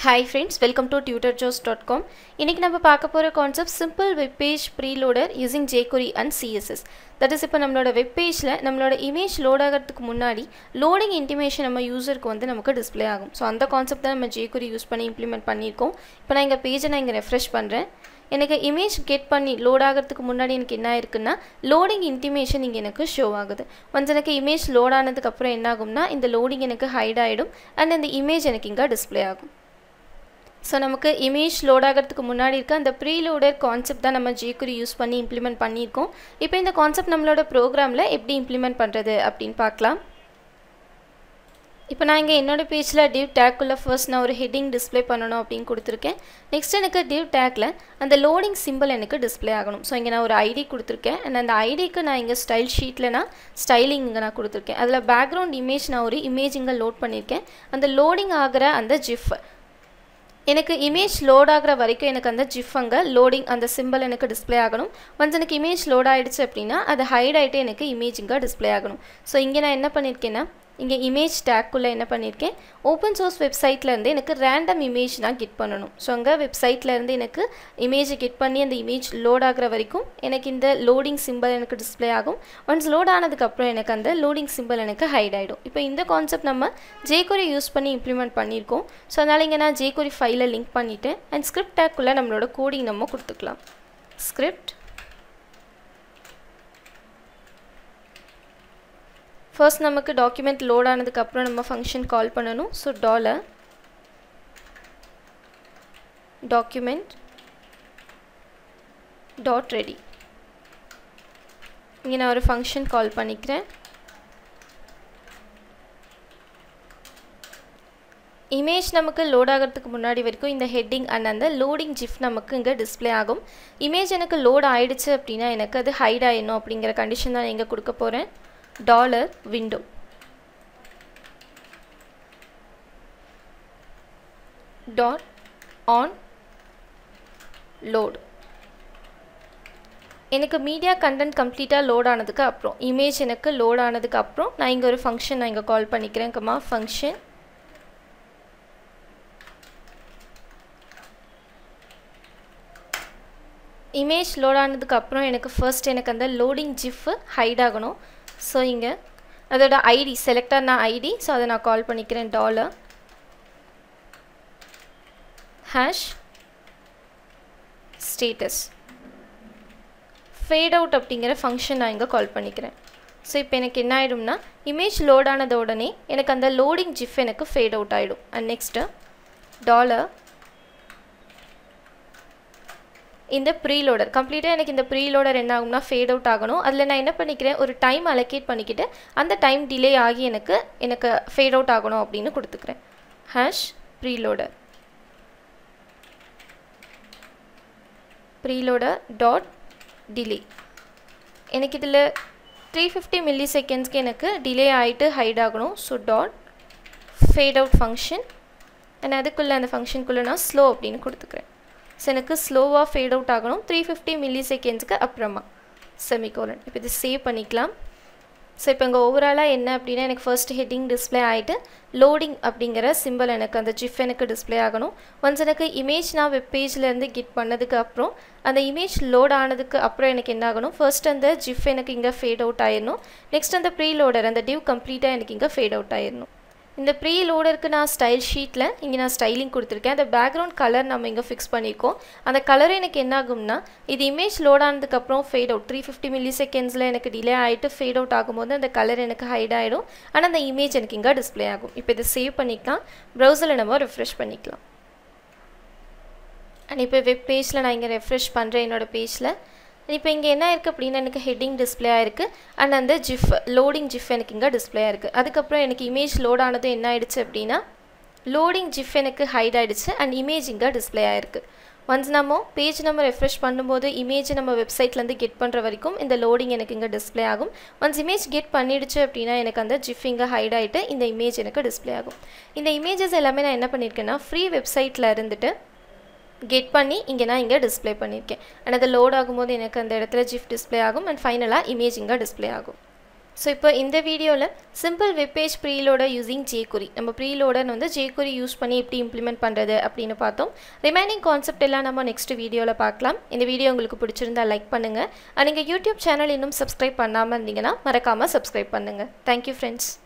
hi friends welcome to Tutor Joes dot com இன்றைக்கி நம்ம பார்க்க போகிற concept simple web page preloader using jQuery and CSS that is இப்போ நம்மளோட web பேஜில் நம்மளோட இமேஜ் லோட் ஆகிறதுக்கு முன்னாடி லோடிங் இன்டிமேஷன் நம்ம யூசருக்கு வந்து நமக்கு டிஸ்ப்ளே ஆகும் ஸோ அந்த கான்செப்ட் தான் நம்ம ஜேகுரி யூஸ் பண்ணி இம்ப்ளிமெண்ட் பண்ணியிருக்கோம் இப்போ நான் எங்கள் பேஜை நான் இங்கே ரெஃப்ரெஷ் பண்ணுறேன் எனக்கு இமேஜ் கெட் பண்ணி லோட் ஆகிறதுக்கு முன்னாடி எனக்கு என்ன இருக்குன்னா லோடிங் இன்டிமேஷன் இங்கே எனக்கு ஷோ ஆகுது ஒன்ஸ் எனக்கு இமேஜ் லோட் ஆனதுக்கப்புறம் என்ன ஆகும்னா இந்த லோடிங் எனக்கு ஹைட் ஆகிடும் அண்ட் இந்த இமேஜ் எனக்கு இங்கே டிஸ்ப்ளே ஆகும் ஸோ நமக்கு இமேஜ் லோட் ஆகிறதுக்கு முன்னாடி இருக்க அந்த ப்ரீலோடர் கான்செப்ட் தான் நம்ம ஜேக்குரி யூஸ் பண்ணி இம்ப்ளிமெண்ட் பண்ணியிருக்கோம் இப்போ இந்த கான்செப்ட் நம்மளோட ப்ரோக்ராமில் எப்படி இம்ப்ளிமெண்ட் பண்ணுறது அப்படின்னு பார்க்கலாம் இப்போ நான் இங்கே என்னோடய பேஜில் டிவ் டேக்குள்ளே ஃபர்ஸ்ட் நான் ஒரு ஹெட்டிங் டிஸ்ப்ளே பண்ணணும் அப்படின்னு கொடுத்துருக்கேன் நெக்ஸ்ட் எனக்கு டிவ் டேக்கில் அந்த லோடிங் சிம்பிள் எனக்கு டிஸ்ப்ளே ஆகணும் ஸோ இங்கே நான் ஒரு ஐடி கொடுத்துருக்கேன் அண்ட் அந்த ஐடிக்கு நான் இங்கே ஸ்டைல் ஷீட்டில் நான் ஸ்டைலிங் இங்கே நான் கொடுத்துருக்கேன் அதில் பேக்ரவுண்ட் இமேஜ் நான் ஒரு இமேஜ் இங்கே லோட் பண்ணியிருக்கேன் அந்த லோடிங் ஆகிற அந்த ஜிஃப் எனக்கு இமேஜ் லோட் ஆகிற வரைக்கும் எனக்கு அந்த ஜிஃப் அங்கே லோடிங் அந்த சிம்பிள் எனக்கு டிஸ்ப்ளே ஆகணும் ஒன்ஸ் எனக்கு இமேஜ் லோட் ஆகிடுச்சு அப்படின்னா அது ஹைட் ஆகிட்டு எனக்கு இமேஜ் இங்கே டிஸ்ப்ளே ஆகணும் ஸோ இங்கே நான் என்ன பண்ணியிருக்கேன்னா இங்கே இமேஜ் டேக்குள்ளே என்ன பண்ணியிருக்கேன் ஓப்பன் சோர்ஸ் வெப்சைட்லேருந்து எனக்கு ரேண்டம் இமேஜ் நான் கிட் பண்ணணும் ஸோ அங்கே வெப்சைட்லேருந்து எனக்கு இமேஜை கிட் பண்ணி அந்த இமேஜ் லோட் ஆகிற வரைக்கும் எனக்கு இந்த லோடிங் சிம்பிள் எனக்கு டிஸ்ப்ளே ஆகும் ஒன்ஸ் லோட் ஆனதுக்கப்புறம் எனக்கு அந்த லோடிங் சிம்பிள் எனக்கு ஹைட் ஆகிடும் இப்போ இந்த கான்செப்ட் நம்ம ஜேகொரி யூஸ் பண்ணி இம்ப்ளிமெண்ட் பண்ணியிருக்கோம் ஸோ அதனால் இங்கே நான் ஜேகொரி ஃபைலை லிங்க் பண்ணிவிட்டேன் அண்ட் ஸ்கிரிப்ட் டேக்குள்ளே நம்மளோட கோடிங் நம்ம கொடுத்துக்கலாம் ஸ்கிரிப்ட் ஃபர்ஸ்ட் நமக்கு டாக்குமெண்ட் லோட் ஆனதுக்கப்புறம் நம்ம ஃபங்க்ஷன் கால் பண்ணணும் so dollar document dot ready இங்கே நான் ஒரு ஃபங்க்ஷன் கால் பண்ணிக்கிறேன் இமேஜ் நமக்கு லோட் ஆகிறதுக்கு முன்னாடி வரைக்கும் இந்த ஹெட்டிங் அண்ட் அந்த லோடிங் ஜிஃப் நமக்கு இங்கே டிஸ்பிளே ஆகும் இமேஜ் எனக்கு லோட் ஆகிடுச்சு அப்படின்னா எனக்கு அது ஹைட் ஆகிடணும் அப்படிங்கிற கண்டிஷன் தான் எங்கே கொடுக்க போகிறேன் dollar window dot on load எனக்கு மீடியா கண்டென்ட் கம்ப்ளீட்டாக லோட் ஆனதுக்கு அப்புறம் இமேஜ் எனக்கு லோட் ஆனதுக்கு அப்புறம் நான் இங்கே ஒரு ஃபங்க்ஷன் நான் இங்கே கால் பண்ணிக்கிறேன் கம்மா ஃபங்க்ஷன் இமேஜ் லோட் ஆனதுக்கு அப்புறம் எனக்கு ஃபர்ஸ்ட் எனக்கு அந்த லோடிங் ஜிஃப் ஹைட் ஆகணும் ஸோ இங்கே அதோட ஐடி செலக்டர் நான் ஐடி ஸோ அதை நான் கால் பண்ணிக்கிறேன் dollar hash status fade out அப்படிங்கிற ஃபங்க்ஷன் நான் இங்கே கால் பண்ணிக்கிறேன் ஸோ இப்போ எனக்கு என்ன ஆகிடும்னா இமேஜ் லோட் ஆனத உடனே எனக்கு அந்த லோடிங் ஜிஃப் எனக்கு ஃபேட் அவுட் ஆகிடும் அண்ட் நெக்ஸ்ட்டு டாலர் இந்த ப்ரீலோடர் கம்ப்ளீட்டாக எனக்கு இந்த ப்ரீலோடர் என்ன ஆகும்னா ஃபேட் அவுட் ஆகணும் அதில் நான் என்ன பண்ணிக்கிறேன் ஒரு டைம் அலோகேட் பண்ணிக்கிட்டு அந்த டைம் டிலே ஆகி எனக்கு எனக்கு ஃபேட் அவுட் ஆகணும் அப்படின்னு கொடுத்துக்கிறேன் hash preloader preloader dot delay எனக்கு இதில் த்ரீ ஃபிஃப்டி மில்லி செகண்ட்ஸ்க்கு எனக்கு டிலே ஆகிட்டு ஹைட் ஆகணும் so dot fade out function and அதுக்குள்ளே அந்த ஃபங்க்ஷனுக்குள்ளே நான் ஸ்லோ அப்படின்னு கொடுத்துக்கிறேன் ஸோ எனக்கு ஸ்லோவாக ஃபேட் அவுட் ஆகணும் த்ரீ ஃபிஃப்டி மில்லி செகண்ட்ஸ்க்கு அப்புறமா செமிகோலன் இப்போ இது சேவ் பண்ணிக்கலாம் ஸோ இப்போ இங்கே ஓவராலாக என்ன அப்படின்னா எனக்கு ஃபர்ஸ்ட் ஹெட்டிங் டிஸ்பிளே ஆகிட்டு லோடிங் அப்படிங்கிற சிம்பிள் எனக்கு அந்த ஜிஃப் எனக்கு டிஸ்பிளே ஆகணும் ஒன்ஸ் எனக்கு இமேஜ் நான் வெப் பேஜ்லேருந்து கிட் பண்ணதுக்கு அப்புறம் அந்த இமேஜ் லோட் ஆனதுக்கு அப்புறம் எனக்கு என்ன ஆகணும் ஃபர்ஸ்ட் அந்த ஜிஃப் எனக்கு இங்கே ஃபேட் அவுட் ஆயிடணும் நெக்ஸ்ட் அந்த ப்ரீ லோடர் அந்த டிவ் கம்ப்ளீட்டாக எனக்கு இங்கே ஃபேட் அவுட் ஆயிடணும் இந்த ப்ரீ லோடருக்கு நான் ஸ்டைல் ஷீட்டில் இங்கே நான் ஸ்டைலிங் கொடுத்துருக்கேன் அந்த பேக்ரவுண்ட் கலர் நம்ம இங்கே ஃபிக்ஸ் பண்ணியிருக்கோம் அந்த கலர் எனக்கு என்ன ஆகும்னா இது இமேஜ் லோட் ஆனதுக்கப்புறம் fade out three fifty milli செகண்ட்ஸில் எனக்கு டிலே ஆகிட்டு ஃபேட் அவுட் ஆகும்போது அந்த கலர் எனக்கு ஹைட் ஆகிடும் ஆனால் அந்த இமேஜ் எனக்கு இங்கே டிஸ்பிளே ஆகும் இப்போ இதை சேவ் பண்ணிக்கலாம் ப்ரௌசரில் நம்ம ரெஃப்ரெஷ் பண்ணிக்கலாம் அண்ட் இப்போ வெப் பேஜில் நான் இங்கே ரெஃப்ரெஷ் பண்ணுறேன் என்னோடய பேஜில் இப்போ இங்கே என்ன இருக்குது அப்படின்னா எனக்கு ஹெட்டிங் டிஸ்பிளே ஆயிருக்கு அண்ட் அந்த ஜிஃப் லோடிங் ஜிஃப் எனக்கு இங்கே டிஸ்பிளே ஆயிருக்கு அதுக்கப்புறம் எனக்கு இமேஜ் லோட் ஆனது என்ன ஆயிடுச்சு அப்படின்னா லோடிங் ஜிஃப் எனக்கு ஹைட் ஆகிடுச்சு அண்ட் இமேஜ் இங்கே டிஸ்பிளே ஆயிருக்கு ஒன்ஸ் நம்ம பேஜ் நம்ம ரெஃப்ரெஷ் பண்ணும்போது இமேஜ் நம்ம வெப்சைட்லேருந்து கெட் பண்ணுற வரைக்கும் இந்த லோடிங் எனக்கு இங்கே டிஸ்பிளே ஆகும் ஒன்ஸ் இமேஜ் கெட் பண்ணிடுச்சு அப்படின்னா எனக்கு அந்த ஜிஃப் இங்கே ஹைட் ஆகிட்டு இந்த இமேஜ் எனக்கு டிஸ்பிளே ஆகும் இந்த இமேஜஸ் எல்லாமே நான் என்ன பண்ணியிருக்கேன்னா ஃப்ரீ வெப்சைட்டில் இருந்துட்டு கெட் பண்ணி இங்கே நான் இங்கே டிஸ்பிளே பண்ணியிருக்கேன் அண்ட் அது லோட் ஆகும்போது எனக்கு அந்த இடத்துல ஜிஃப் டிஸ்பிளே ஆகும் அண்ட் ஃபைனலாக இமேஜ் இங்கே டிஸ்பிளே ஆகும் ஸோ இப்போ இந்த வீடியோவில் simple webpage preloader using jQuery நம்ம ப்ரீலோடன் வந்து ஜேகுரி யூஸ் பண்ணி எப்படி இம்ப்ளிமெண்ட் பண்ணுறது அப்படின்னு பார்த்தோம் ரிமைனிங் கான்செப்ட் எல்லாம் நம்ம நெக்ஸ்ட் வீடியோவில் பார்க்கலாம் இந்த வீடியோ உங்களுக்கு பிடிச்சிருந்தா லைக் பண்ணுங்கள் நீங்கள் யூடியூப் சேனல் இன்னும் சப்ஸ்கிரைப் பண்ணாமல் இருந்தீங்கன்னா மறக்காமல் சப்ஸ்கிரைப் பண்ணுங்கள் தேங்க்யூ ஃப்ரெண்ட்ஸ்